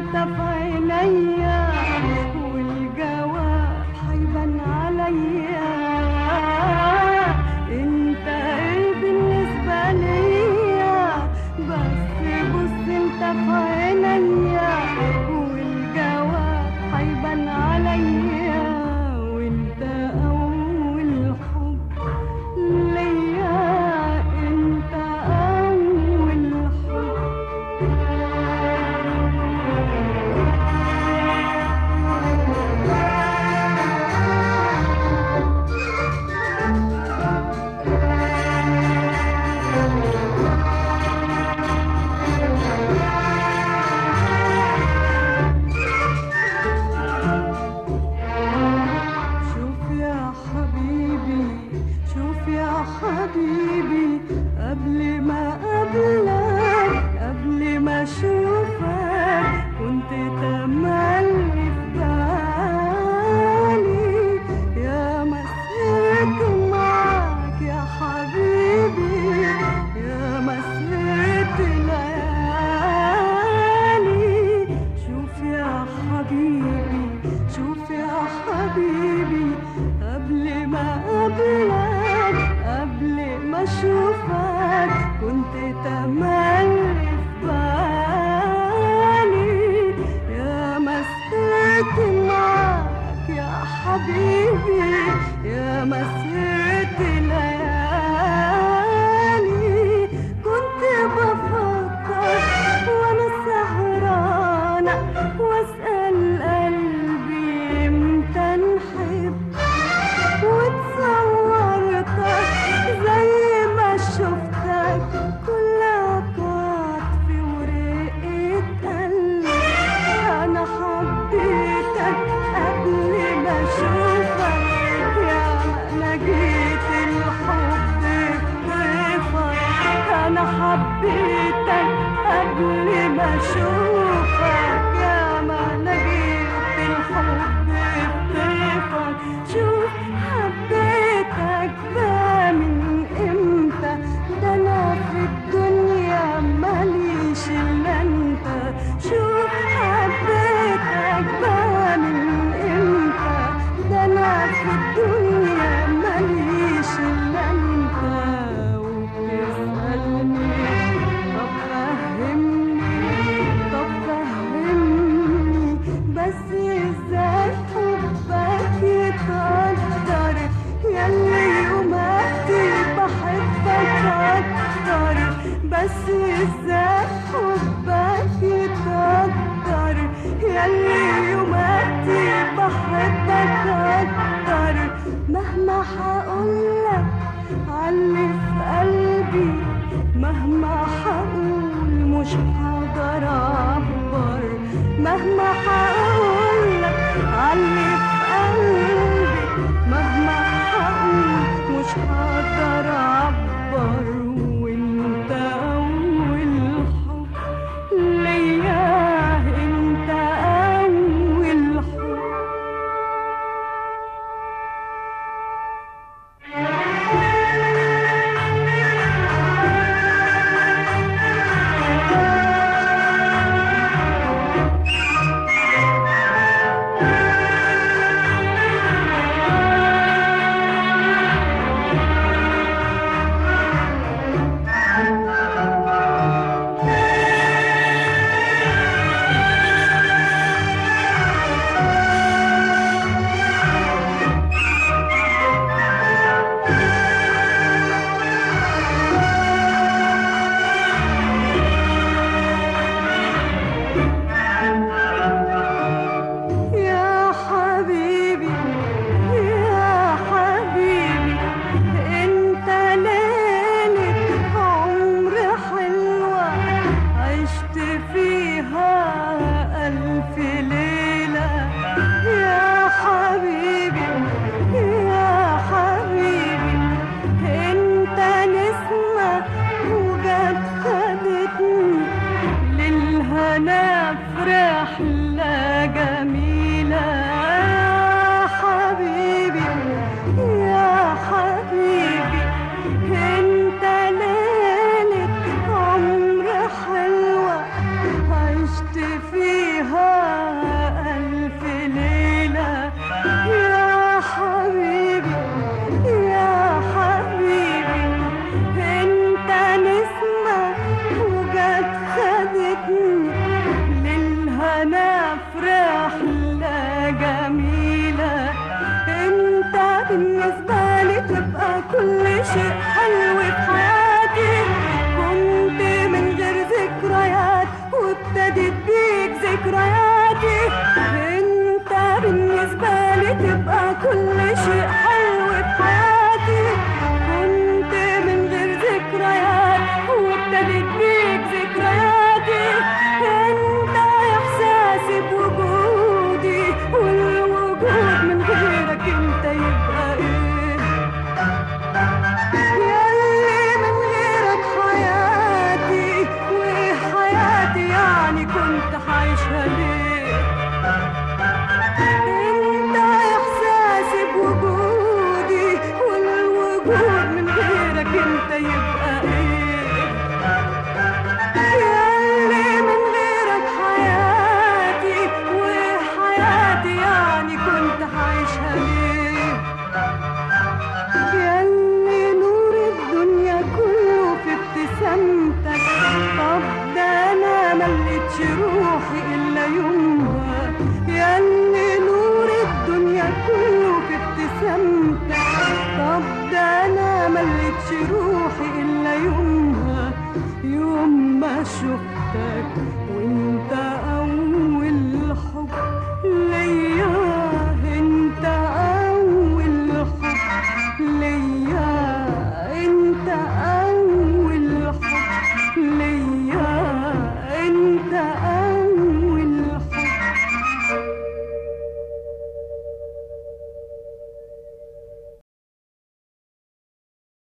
انت في عينيا والجواب هيبان عليا انت ايه بالنسبة ليا بس بص انت في عينيا والجواب هيبان عليا وانت اول حب ليا انت اول حب شوف يا حبيبي شوف يا حبيبي قبل ما قبلك قبل ما اشوفك كنت تملي في بالي يا مسيت معاك يا حبيبي يا مسيت ليالي شوف يا حبيبي شوف يا حبيبي قبل ما قبلك قبل ما اشوفك كنت تملي في بالي يا مسيت معاك يا حبيبي يا مسيت ليالي كنت بفكر وانا سهرانة واسأل قلبي امتى نحب وتصورتك زي ما شفتك كلها كانت في ورقة قلبي أنا حبيتك قبل ما أشوفك يا ما جيت الحب بطيفك أنا حبيتك قبل ما أشوفك يا ما لقيت الحب بطيفك شوف حبيتك ده من امتى ده انا في الدنيا ماليش الا انت شوف حبيتك ده من امتى ده انا في الدنيا ماليش الا انت وبتسألني طب فهمني طب فهمني بس ازاي حبك يتقدر ياللي يوماتي بحبك اكتر بس ازاي حبك يتقدر ياللي يوماتي بحبك اكتر مهما هقولك علي في قلبي مهما هقول مش هقدر اعبر مهما هقولك علي في قلبي مهما هقول مش هقدر اعبر وانت اول حب ليا انت اول حب يا حبيبي يا حبيبي انت ليلة عمر حلوة عشت فيها ألف ليلة يا حبيبي يا حبيبي انت نسمة وجت خدتني للهنا في رحلة جميلة يا حبيبي يا حبيبي انت ليلة عمر حلوة عشت فيها ذكرياتي انت بالنسبة لي تبقى كل شيء حلو في حياتي كنت من غير ذكريات وابتديت بيك ذكرياتي انت احساسي بوجودي والوجود من غيرك انت يبقى ايه ياللي من غيرك حياتي وحياتي يعني كنت عايشها ليه انت احساسي بوجودي والوجود من غيرك انت يبقى ايه ياللي من غيرك حياتي وحياتي يعني كنت عايشها ليه ياللي نور الدنيا كله في ابتسامتك طب ده انا ملقتش روحي الا يومها ياللي نور الدنيا كله في ابتسامتك